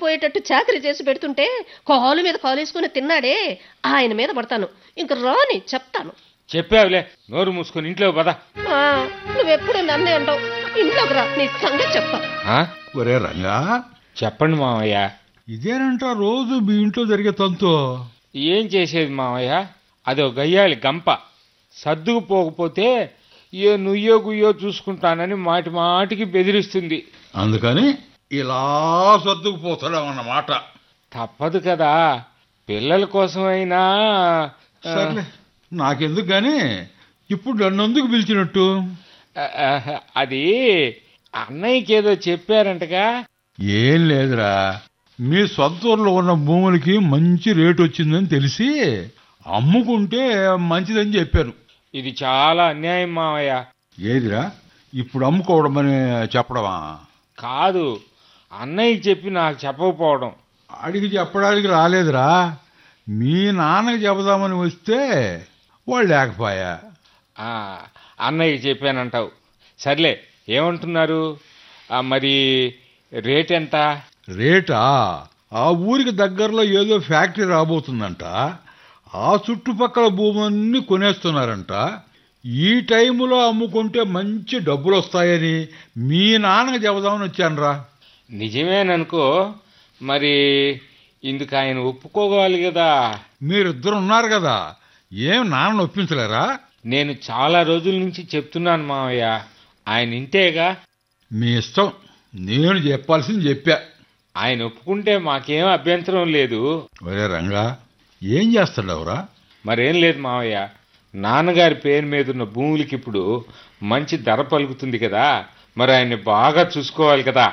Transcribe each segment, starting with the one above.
వంగిపోయేటట్టు చాకరీ చేసి పెడుతుంటే కాలు మీద కాలేసుకుని తిన్నాడే ఆయన మీద పడతాను ఇంక రాని చెప్తాను చెప్పావులే నోరు మూసుకొని ఇంట్లో పద ఆ, నువ్వెప్పుడు నన్నే అంటావు ఇంట్లోకి రా నీ సంగతి చెప్తా ఆ? ఒరే రంగా చెప్పండి మామయ్య ఇదేనంట రోజు మీ ఇంట్లో జరిగే తంతు ఏం చేసేది మామయ్య అదో గయ్యాలి గంప సర్దుకుపోకపోతే ఏ నుయ్యో గుయ్యో చూసుకుంటానని మాటి మాటికి బెదిరిస్తుంది అందుకని ఇలా సర్దుకుపోతాడన్నమాట తప్పదు కదా పిల్లల కోసమైనా ఆ, సర్లే నాకెందుకు గాని ఇప్పుడు నన్ను ఎందుకు పిలిచినట్టు ఆ, ఆ, అది అన్నయ్యకి ఏదో చెప్పారంటగా ఏం లేదురా మీ సొంత ఊర్లో ఉన్న భూములకి మంచి రేటు వచ్చిందని తెలిసి అమ్ముకుంటే మంచిదని చెప్పాను ఇది చాలా అన్యాయం మామయ్య ఏదిరా ఇప్పుడు అమ్ముకోవడం అని చెప్పడమా కాదు అన్నయ్యకి చెప్పి నాకు చెప్పకపోవడం అడిగి చెప్పడానికి రాలేదురా మీ నాన్నకి చెబుదామని వస్తే వాళ్ళు లేకపోయా ఆ, అన్నయ్యకి చెప్పానంటావు సర్లే ఏమంటున్నారు ఆ, మరి రేట్ ఎంత రేటా ఆ ఊరికి దగ్గరలో ఏదో ఫ్యాక్టరీ రాబోతుందంట ఆ చుట్టుపక్కల భూములన్నీ కొనేస్తున్నారంట ఈ టైములో అమ్ముకుంటే మంచి డబ్బులు వస్తాయని మీ నాన్నకి చెబుదామని వచ్చానురా నిజమేననుకో మరి ఇందుకు ఆయన ఒప్పుకోవాలి కదా మీరిద్దరు ఉన్నారు కదా ఏం నాన్న ఒప్పించలేరా నేను చాలా రోజుల నుంచి చెప్తున్నాను మామయ్య ఆయన ఇంతేగా మీ ఇష్టం నేను చెప్పాల్సింది చెప్పా ఆయన ఒప్పుకుంటే మాకేం అభ్యంతరం లేదు ఒరే రంగా ఏం చేస్తాడవరా మరేం లేదు మావయ్య నాన్నగారి పేరు మీద ఉన్న భూములకి ఇప్పుడు మంచి ధర పలుకుతుంది కదా మరి ఆయన్ని బాగా చూసుకోవాలి కదా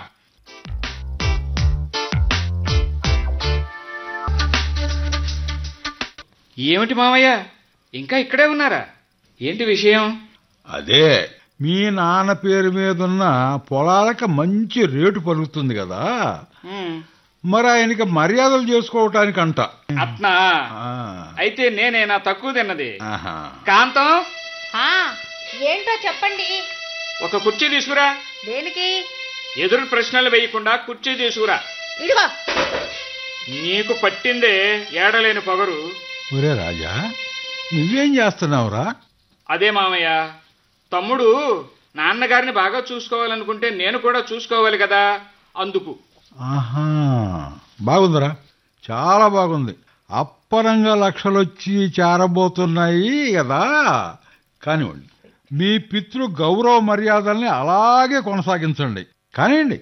ఏమిటి మామయ్య ఇంకా ఇక్కడే ఉన్నారా ఏంటి విషయం అదే మీ నాన్న పేరు మీద ఉన్న పొలాలకు మంచి రేటు పలుకుతుంది కదా మరి ఆయనకి మర్యాదలు చేసుకోవటానికంట అట్నా ఆ, అయితే నేనేనా తక్కువ తిన్నది ఆహా. కాంతం ఆ, ఏంటో చెప్పండి ఒక కుర్చీ తీసుకురా దేనికి ఎదురు ప్రశ్నలు వేయకుండా కుర్చీ తీసుకురా ఇదిగో నీకు పట్టిందే ఏడలేని పొగరు ఒరే రాజా నువ్వేం చేస్తున్నావురా అదే మామయ్య తమ్ముడు నాన్నగారిని బాగా చూసుకోవాలనుకుంటే నేను కూడా చూసుకోవాలి కదా అందుకు ఆహా బాగుందిరా చాలా బాగుంది అప్పరంగా లక్షలొచ్చి చేరబోతున్నాయి కదా కానివ్వండి మీ పితృ గౌరవ మర్యాదల్ని అలాగే కొనసాగించండి కానివ్వండి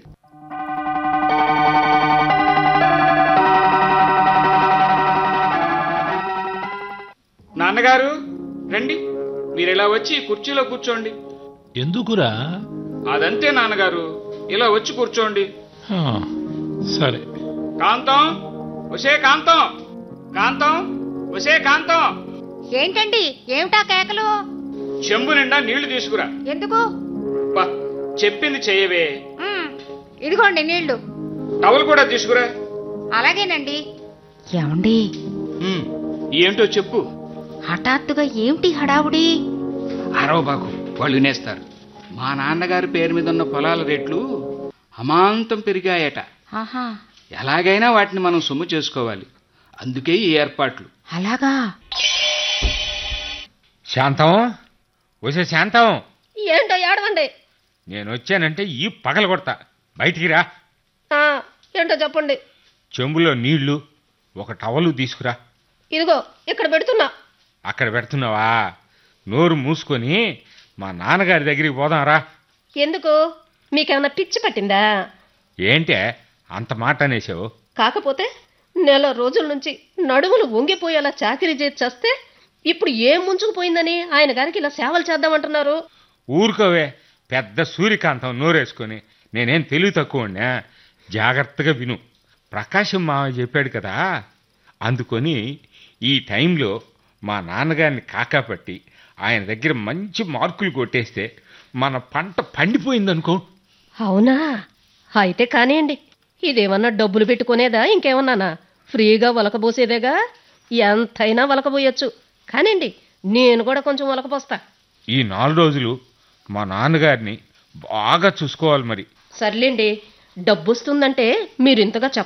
నాన్నగారు రండి మీరు ఇలా వచ్చి కుర్చీలో కూర్చోండి ఎందుకురా అదంతే నాన్నగారు ఇలా వచ్చి కూర్చోండి ఆ, సరే కాంతం ఒసే కాంతం కాంతం ఒసే కాంతం ఏంటండి ఏమిటా కేకలు చెంబు నిండా నీళ్లు తీసుకురా ఎందుకు బా చెప్పింది చెయ్యవే మ్, ఇదిగోండి నీళ్లు టవల్ కూడా తీసుకురా అలాగేనండి ఏమండి ఉమ్, ఏంటో చెప్పు హఠాత్తుగా ఏమిటి హడావుడి అరవ బాకు వాళ్ళు వినేస్తారు మా నాన్నగారి పేరు మీద ఉన్న పొలాల రేట్లు అమాంతం పెరిగాయట ఆహా ఎలాగైనా వాటిని మనం సొమ్ము చేసుకోవాలి అందుకే ఈ ఏర్పాట్లు అలాగా శాంతం వచ్చే శాంతం ఏంటో ఏడవండి నేను వచ్చానంటే ఈ పగల కొడతా బయటికి రా ఆ, ఏంటో చెప్పండి చెంబులో నీళ్లు ఒక టవలు తీసుకురా ఇదిగో ఇక్కడ పెడుతున్నా అక్కడ పెడుతున్నావా నోరు మూసుకొని మా నాన్నగారి దగ్గరికి పోదాం రా ఎందుకు మీకేమన్నా పిచ్చి పట్టిందా ఏంటే అంత మాట అనేసావు కాకపోతే నెల రోజుల నుంచి నడుములు వంగిపోయేలా చాకరీ చేసి చేస్తే ఇప్పుడు ఏం ముంచుకుపోయిందని ఆయన గారికి ఇలా సేవలు చేద్దామంటున్నారు ఊరుకోవే పెద్ద సూర్యకాంతం నోరేసుకొని నేనేం తెలివి తక్కువ జాగ్రత్తగా విను ప్రకాశం మావ చెప్పాడు కదా అందుకొని ఈ టైంలో మా నాన్నగారిని కాకాపట్టి ఆయన దగ్గర మంచి మార్కులు కొట్టేస్తే మన పంట పండిపోయిందనుకో అవునా అయితే కానివ్వండి ఇదేమన్నా డబ్బులు పెట్టుకునేదా ఇంకేమన్నానా ఫ్రీగా వలకబోసేదేగా ఎంతైనా వలకబోయొచ్చు కానివ్వండి నేను కూడా కొంచెం వలకపోస్తా ఈ నాలుగు రోజులు మా నాన్నగారిని బాగా చూసుకోవాలి మరి సర్లేండి డబ్బొస్తుందంటే మీరు ఇంతగా